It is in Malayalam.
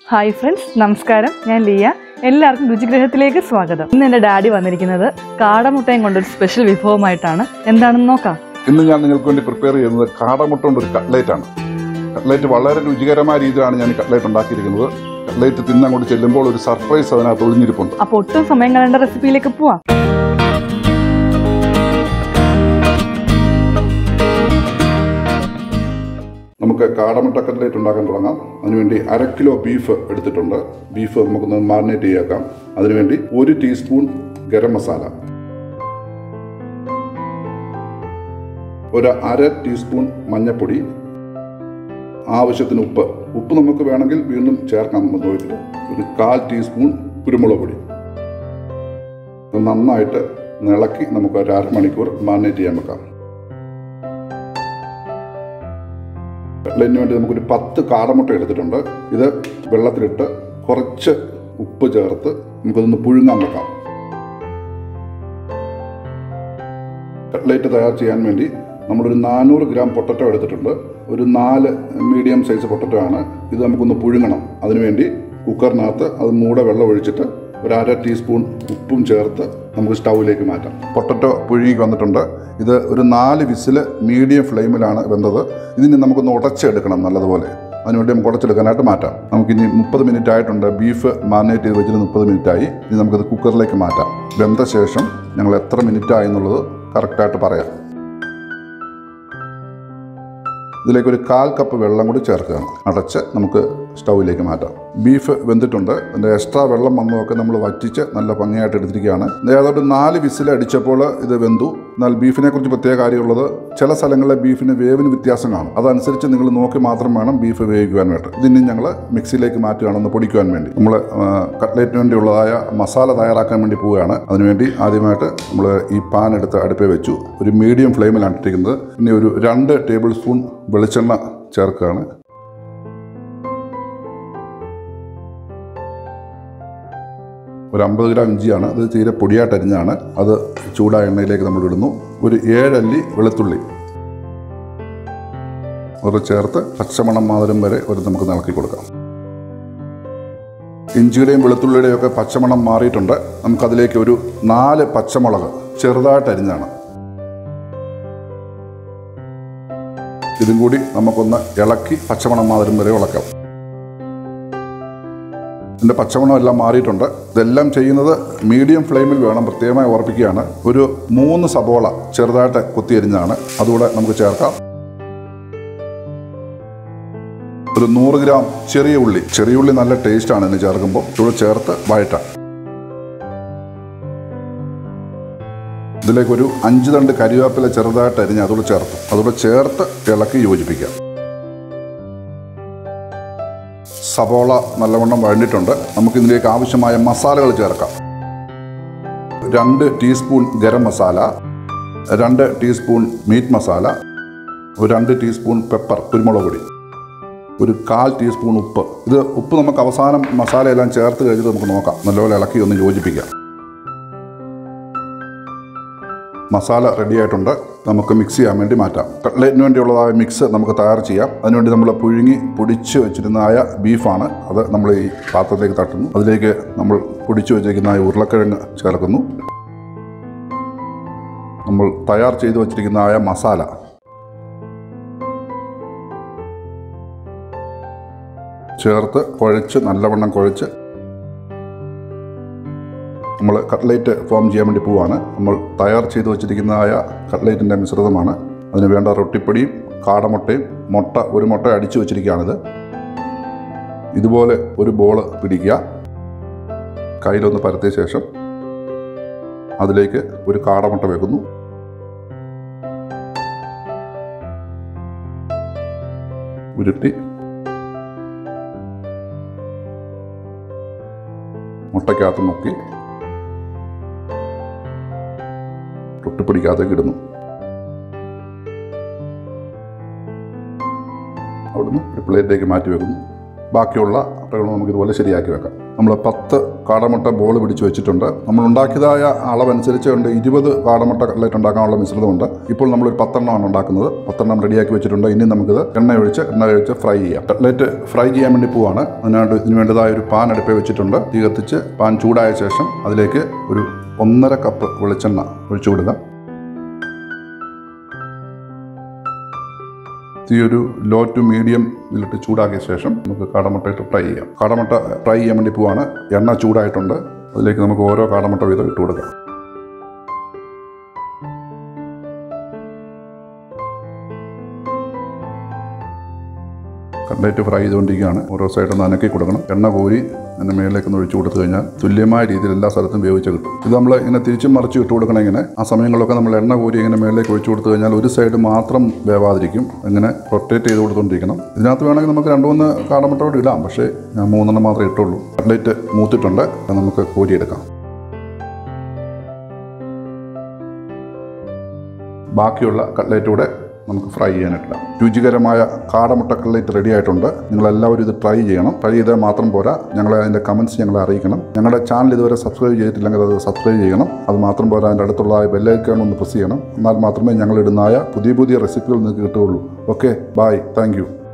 ഹായ് ഫ്രണ്ട്സ് നമസ്കാരം ഞാൻ ലിയ എല്ലാവർക്കും രുചിഗ്രഹത്തിലേക്ക് സ്വാഗതം ഇന്ന് എൻ്റെ ഡാഡി വന്നിരിക്കുന്നത് കാടമുട്ടയും കൊണ്ടൊരു സ്പെഷ്യൽ വിഭവമായിട്ടാണ് എന്താണെന്ന് നോക്കാം ഇന്ന് ഞാൻ നിങ്ങൾക്ക് വേണ്ടി പ്രിപ്പയർ ചെയ്യുന്നത് കാടമുട്ട കൊണ്ട് ഒരു കട്ട്ലേറ്റ് ആണ് കട്ട്ലേറ്റ് വളരെ രുചികരമായ രീതിയിലാണ് ഞാൻ ഈ കട്ട്ലേറ്റ് ഉണ്ടാക്കിയിരിക്കുന്നത് കട്ട്ലേറ്റ് തിന്നങ്ങോട്ട് ചെല്ലുമ്പോൾ ഒരു സർപ്രൈസ് അതിനകത്ത് ഒളിഞ്ഞിരിപ്പുണ്ട് അപ്പോൾ ഒട്ടും സമയം കളയേണ്ട റെസിപ്പിയിലേക്ക് പോവാം നമുക്ക് കാടമുട്ട കട്ട്ലേറ്റ് ഉണ്ടാക്കാൻ തുടങ്ങാം അതിനുവേണ്ടി അര കിലോ ബീഫ് എടുത്തിട്ടുണ്ട് ബീഫ് നമുക്കൊന്ന് മാറിനേറ്റ് ചെയ്യാക്കാം അതിനുവേണ്ടി ഒരു ടീസ്പൂൺ ഗരം മസാല ഒരു അര ടീസ്പൂൺ മഞ്ഞൾപ്പൊടി ആവശ്യത്തിന് ഉപ്പ് ഉപ്പ് നമുക്ക് വേണമെങ്കിൽ വീണ്ടും ചേർക്കാം നമ്മൾ നോക്കിയിട്ട് ഒരു കാൽ ടീസ്പൂൺ കുരുമുളക് പൊടി ഇത് നന്നായിട്ട് ഇളക്കി നമുക്ക് ഒരു അരമണിക്കൂർ മാറിനേറ്റ് ചെയ്യാൻ വെക്കാം കട്ട്ലറ്റിന് വേണ്ടി നമുക്കൊരു പത്ത് കാടമുട്ട എടുത്തിട്ടുണ്ട് ഇത് വെള്ളത്തിലിട്ട് കുറച്ച് ഉപ്പ് ചേർത്ത് നമുക്കതൊന്ന് പുഴുങ്ങാൻ വെക്കാം കട്ട്ലേറ്റ് തയ്യാർ ചെയ്യാൻ വേണ്ടി നമ്മളൊരു നാനൂറ് ഗ്രാം പൊട്ടറ്റോ എടുത്തിട്ടുണ്ട് ഒരു നാല് മീഡിയം സൈസ് പൊട്ടറ്റോ ആണ് ഇത് നമുക്കൊന്ന് പുഴുങ്ങണം അതിനുവേണ്ടി കുക്കറിനകത്ത് അത് മൂടെ വെള്ളം ഒഴിച്ചിട്ട് ഒരു അര ടീസ്പൂൺ ഉപ്പും ചേർത്ത് നമുക്ക് സ്റ്റൗവിലേക്ക് മാറ്റാം പൊട്ടറ്റോ പുഴുങ്ങി വന്നിട്ടുണ്ട് ഇത് ഒരു നാല് വിസിൽ മീഡിയം ഫ്ലെയിമിലാണ് വെന്തത് ഇതിന് നമുക്കൊന്ന് ഉടച്ചെടുക്കണം നല്ലതുപോലെ അതിനുവേണ്ടി നമുക്ക് ഉടച്ചെടുക്കാനായിട്ട് മാറ്റാം നമുക്കിനി മുപ്പത് മിനിറ്റ് ആയിട്ടുണ്ട് ബീഫ് മാരിനേറ്റ് ചെയ്ത് വെച്ചിട്ട് മുപ്പത് മിനിറ്റ് ആയി ഇനി നമുക്കത് കുക്കറിലേക്ക് മാറ്റാം വെന്ത ശേഷം ഞങ്ങൾ എത്ര മിനിറ്റ് ആയി എന്നുള്ളത് കറക്റ്റായിട്ട് പറയാം ഇതിലേക്ക് ഒരു കാൽ കപ്പ് വെള്ളം കൂടി ചേർക്കുകയാണ് അടച്ച് നമുക്ക് സ്റ്റൗവിലേക്ക് മാറ്റാം ബീഫ് വെന്തിട്ടുണ്ട് അതിൻ്റെ എക്സ്ട്രാ വെള്ളം വന്നതൊക്കെ നമ്മൾ വറ്റിച്ച് നല്ല ഭംഗിയായിട്ട് എടുത്തിരിക്കുകയാണ് ഏതാണ്ട് നാല് വിസിൽ അടിച്ചപ്പോൾ ഇത് വെന്തു എന്നാൽ ബീഫിനെ കുറിച്ച് പ്രത്യേക കാര്യമുള്ളത് ചില സ്ഥലങ്ങളിലെ ബീഫിന് വേവിന് വ്യത്യാസം കാണും അതനുസരിച്ച് നിങ്ങൾ നോക്കി മാത്രം വേണം ബീഫ് വേവിക്കുവാനായിട്ട് ഇതിന് ഞങ്ങൾ മിക്സിയിലേക്ക് മാറ്റുകയാണെന്ന് പൊടിക്കുവാൻ വേണ്ടി നമ്മൾ കട്ട്ലേറ്റിന് വേണ്ടിയുള്ളതായ മസാല തയ്യാറാക്കാൻ വേണ്ടി പോവുകയാണ് അതിനുവേണ്ടി ആദ്യമായിട്ട് നമ്മൾ ഈ പാൻ എടുത്ത് അടുപ്പേ വെച്ചു ഒരു മീഡിയം ഫ്ലെയിമിലാണ് ഇട്ടിരിക്കുന്നത് ഇനി ഒരു രണ്ട് ടേബിൾ സ്പൂൺ വെളിച്ചെണ്ണ ചേർക്കുകയാണ് ഒരു അമ്പത് ഗ്രാം ഇഞ്ചിയാണ് അത് തീരെ പൊടിയായിട്ട് അരിഞ്ഞാണ് അത് ചൂടായ എണ്ണയിലേക്ക് നമ്മൾ ഇടുന്നു ഒരു ഏഴല്ലി വെളുത്തുള്ളി ഒരു ചേർത്ത് പച്ചമണം മാതരം വരെ ഒരു നമുക്ക് നിളക്കി കൊടുക്കാം ഇഞ്ചിയുടെയും വെളുത്തുള്ളിയുടെയും ഒക്കെ പച്ചമണം മാറിയിട്ടുണ്ട് നമുക്കതിലേക്ക് ഒരു നാല് പച്ചമുളക് ചെറുതായിട്ട് അരിഞ്ഞാണ് ഇതും കൂടി നമുക്കൊന്ന് ഇളക്കി പച്ചമണം മാതരം വരെ ഇളക്കാം ഇതിൻ്റെ പച്ചമണം എല്ലാം മാറിയിട്ടുണ്ട് ഇതെല്ലാം ചെയ്യുന്നത് മീഡിയം ഫ്ലെയിമിൽ വേണം പ്രത്യേകമായി ഓർപ്പിക്കുകയാണ് ഒരു മൂന്ന് സബോള ചെറുതായിട്ട് കൊത്തിയരിഞ്ഞാണ് അതുകൂടെ നമുക്ക് ചേർക്കാം ഒരു നൂറ് ഗ്രാം ചെറിയ ഉള്ളി ചെറിയ ഉള്ളി നല്ല ടേസ്റ്റാണ് ഇതിന് ചേർക്കുമ്പോൾ ഇവിടെ ചേർത്ത് വഴറ്റാം ഇതിലേക്ക് ഒരു അഞ്ച് തണ്ട് കരിവേപ്പില ചെറുതായിട്ട് അരിഞ്ഞ് അതുകൂടെ ചേർത്ത് അതുകൂടെ ചേർത്ത് ഇളക്കി യോജിപ്പിക്കാം സവോള നല്ലവണ്ണം വഴണ്ടിട്ടുണ്ട് നമുക്ക് ഇതിലേക്ക് ആവശ്യമായ മസാലകൾ ചേർക്കാം രണ്ട് ടീസ്പൂൺ ഗരം മസാല രണ്ട് ടീസ്പൂൺ മീറ്റ് മസാല ഒരു രണ്ട് ടീസ്പൂൺ പെപ്പർ കുരുമുളക് പൊടി ഒരു കാൽ ടീസ്പൂൺ ഉപ്പ് ഇത് ഉപ്പ് നമുക്ക് അവസാനം മസാലയെല്ലാം ചേർത്ത് കഴിഞ്ഞിട്ട് നമുക്ക് നോക്കാം നല്ലപോലെ ഇളക്കി ഒന്ന് യോജിപ്പിക്കാം മസാല റെഡി ആയിട്ടുണ്ട് നമുക്ക് മിക്സ് ചെയ്യാൻ വേണ്ടി മാറ്റാം കട്ട്ലേറ്റിന് വേണ്ടിയുള്ളതായ മിക്സ് നമുക്ക് തയ്യാർ ചെയ്യാം അതിനുവേണ്ടി നമ്മൾ പുഴുങ്ങി പൊടിച്ച് വെച്ചിരുന്നതായ ബീഫാണ് അത് നമ്മൾ ഈ പാത്രത്തിലേക്ക് തട്ടുന്നു അതിലേക്ക് നമ്മൾ പൊടിച്ച് വെച്ചിരിക്കുന്നതായ ഉരുളക്കിഴങ്ങ് ചേർക്കുന്നു നമ്മൾ തയ്യാർ ചെയ്ത് വെച്ചിരിക്കുന്നതായ മസാല ചേർത്ത് കുഴച്ച് നല്ലവണ്ണം കുഴച്ച് നമ്മൾ കട്ട്ലേറ്റ് ഫോം ചെയ്യാൻ വേണ്ടി പോവാണ് നമ്മൾ തയ്യാർ ചെയ്ത് വെച്ചിരിക്കുന്നതായ കട്ട്ലേറ്റിൻ്റെ മിശ്രിതമാണ് അതിന് വേണ്ട റൊട്ടിപ്പൊടിയും കാടമുട്ടയും മുട്ട ഒരു മുട്ട അടിച്ചു വെച്ചിരിക്കുകയാണിത് ഇതുപോലെ ഒരു ബോൾ പിടിക്കുക കയ്യിലൊന്ന് പരത്തിയ ശേഷം അതിലേക്ക് ഒരു കാടമുട്ട വെക്കുന്നു ഉരുട്ടി മുട്ടയ്ക്കകത്ത് മുക്കി തൊട്ടുപിടിക്കാതെ ഇടുന്നു അവിടുന്ന് ഒരു പ്ലേറ്റിലേക്ക് മാറ്റി വെക്കുന്നു ബാക്കിയുള്ള മുട്ടകൾ നമുക്ക് ഇതുപോലെ ശരിയാക്കി വെക്കാം നമ്മൾ പത്ത് കാടമുട്ട ബോൾ പിടിച്ച് വെച്ചിട്ടുണ്ട് നമ്മൾ ഉണ്ടാക്കിയതായ അളവനുസരിച്ച് ഉണ്ട് ഇരുപത് കാടമുട്ട കട്ട്ലറ്റ് ഉണ്ടാക്കാനുള്ള മിശ്രിതമുണ്ട് ഇപ്പോൾ നമ്മളൊരു പത്തെണ്ണമാണ് ഉണ്ടാക്കുന്നത് പത്തെണ്ണം റെഡിയാക്കി വെച്ചിട്ടുണ്ട് ഇനി നമുക്കിത് എണ്ണ ഒഴിച്ച് എണ്ണ ഒഴിച്ച് ഫ്രൈ ചെയ്യാം കട്ട്ലറ്റ് ഫ്രൈ ചെയ്യാൻ വേണ്ടി പോവാണ് അതിനായിട്ട് ഇതിന് വേണ്ടതായ ഒരു പാൻ അടുപ്പിൽ വെച്ചിട്ടുണ്ട് തീ കത്തിച്ച് പാൻ ചൂടായ ശേഷം അതിലേക്ക് ഒരു ഒന്നര കപ്പ് വെളിച്ചെണ്ണ ഒഴിച്ചു കൊടുക്കുക തീ ഒരു ലോ ടു മീഡിയം ഇതിലിട്ട് ചൂടാക്കിയ ശേഷം നമുക്ക് കാടമുട്ട ഇട്ട് ഫ്രൈ ചെയ്യാം കാടമുട്ട ഫ്രൈ ചെയ്യാൻ വേണ്ടി പോവാണ് എണ്ണ ചൂടായിട്ടുണ്ട് അതിലേക്ക് നമുക്ക് ഓരോ കാടമുട്ട വീതം ഇട്ട് കൊടുക്കാം കട്ട്ലേറ്റ് ഫ്രൈ ചെയ്തുകൊണ്ടിരിക്കുകയാണ് ഓരോ സൈഡും നനക്കി കൊടുക്കണം എണ്ണ കോരി അതിൻ്റെ മേളിലേക്ക് ഒന്ന് ഒഴിച്ചു കൊടുത്തു കഴിഞ്ഞാൽ തുല്യമായ രീതിയിൽ എല്ലാ സ്ഥലത്തും വേവിച്ച് കിട്ടും ഇത് നമ്മൾ ഇങ്ങനെ തിരിച്ചും മറിച്ച് ഇട്ട് കൊടുക്കണം ഇങ്ങനെ ആ സമയങ്ങളിലൊക്കെ നമ്മൾ എണ്ണ കോരി ഇങ്ങനെ മേളിലേക്ക് ഒഴിച്ചു കൊടുത്തു കഴിഞ്ഞാൽ ഒരു സൈഡ് മാത്രം വേവാതിരിക്കും ഇങ്ങനെ റൊട്ടേറ്റ് ചെയ്ത് കൊടുത്തുകൊണ്ടിരിക്കണം ഇതിനകത്ത് വേണമെങ്കിൽ നമുക്ക് രണ്ട് മൂന്ന് കാടമുട്ട കൂടി ഇടാം പക്ഷേ ഞാൻ മൂന്നെണ്ണം മാത്രമേ ഇട്ടുള്ളൂ കട്ട്ലേറ്റ് മൂത്തിട്ടുണ്ട് അത് നമുക്ക് കോരിയെടുക്കാം ബാക്കിയുള്ള കട്ട്ലേറ്റ് കൂടെ നമുക്ക് ഫ്രൈ ചെയ്യാനായിട്ടില്ല രുചികരമായ കാടമുട്ട കട്ട്ലേറ്റ് റെഡി ആയിട്ടുണ്ട് നിങ്ങളെല്ലാവരും ഇത് ട്രൈ ചെയ്യണം ട്രൈ ചെയ്താൽ മാത്രം പോരാ ഞങ്ങളെ അതിൻ്റെ കമൻറ്റ്സ് ഞങ്ങളെ അറിയിക്കണം ഞങ്ങളുടെ ചാനൽ ഇതുവരെ സബ്സ്ക്രൈബ് ചെയ്തിട്ടില്ലെങ്കിൽ അത് സബ്സ്ക്രൈബ് ചെയ്യണം അത് മാത്രം പോരാ അതിൻ്റെ അടുത്തുള്ള ബെല്ലൈക്കൺ ഒന്ന് പ്രസ് ചെയ്യണം എന്നാൽ മാത്രമേ ഞങ്ങൾ ഇടുന്നതായ പുതിയ പുതിയ റെസിപ്പികൾ നിങ്ങൾക്ക് കിട്ടുകയുള്ളൂ ഓക്കെ ബായ് താങ്ക്